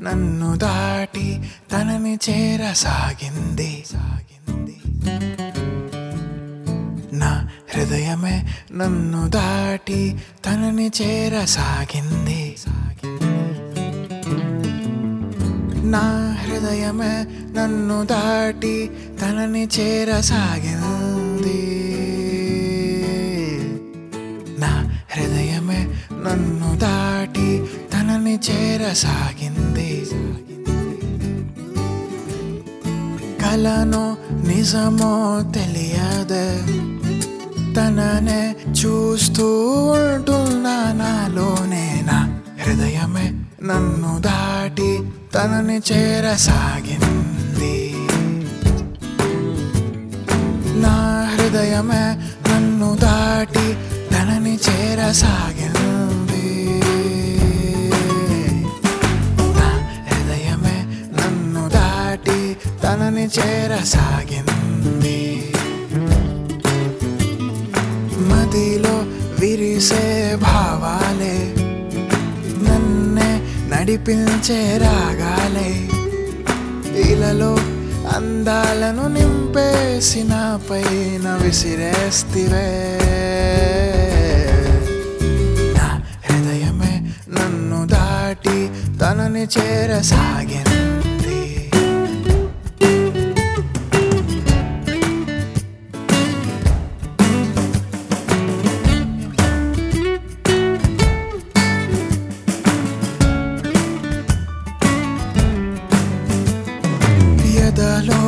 నన్ను దాటి తనని చేరసాగింది సాగింది నా హృదయమే నన్ను దాటి తనని చేరసాగింది నా హృదయమే నన్ను దాటి తనని చేరసాగింది నా హృదయమే నన్ను దాటి తనని చేరసాగింది కలను నిజమో తెలియదే తననే చూస్తూ ఉంటున్నా నాలోనే నా హృదయమే నన్ను దాటి తనని చేరసాగింది నా హృదయమే నన్ను దాటి తనని చేరసాగింది నా హృదయమే నన్ను దాటి తనని చేరసాగింది మదిలో విరిసే భావాలే నన్నే నడిపించే రాగాలే ఇలలో అందాలను నింపేసిన పైన విసిరేస్తివే నా హృదయమే నన్ను దాటి తనని చేరసాగింది ఎదలో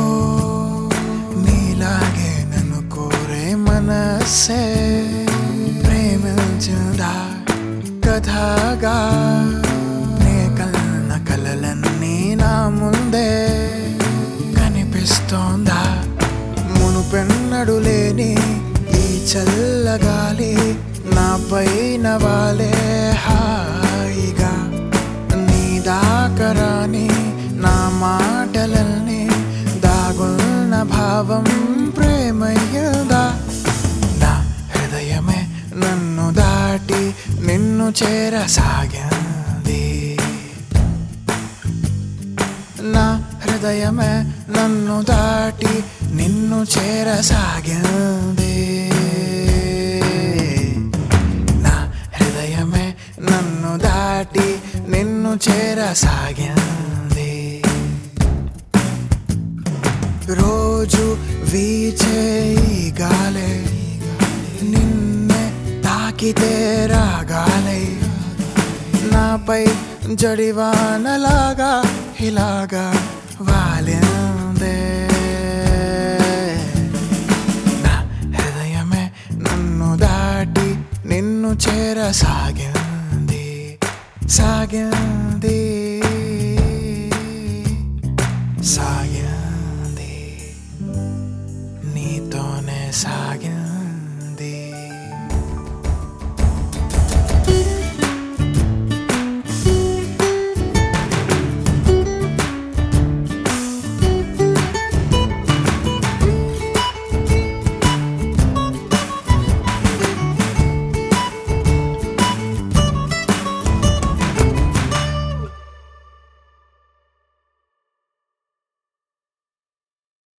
నీలాగే నన్ను కోరే మనసే ప్రేమించిందా కథగా నే కన్న కలలన్నీ నా ముందే కనిపిస్తోందా మునుపెన్నడు లేని ఈ చల్లగాలి నా పైన వాలే హాయిగా నీ దాకరాని నా మాటలన్నీ దాగున్న భావం ప్రేమయ్యదా నా హృదయమే నన్ను దాటి నిన్ను చేరసాగింది నా హృదయమే నన్ను దాటి నిన్ను చేరసాగింది నా హృదయమే నన్ను దాటి నిన్ను చేరసాగింది రోజు వీచే ఈ గాలే నిన్నే తాకితే రాగాలే నాపై జడివానలాగా ఇలాగా వాలిందే నా హృదయమే నన్ను దాటి నిన్ను చేరసాగింది సాగింది సాగింది నీతోనే సాగింది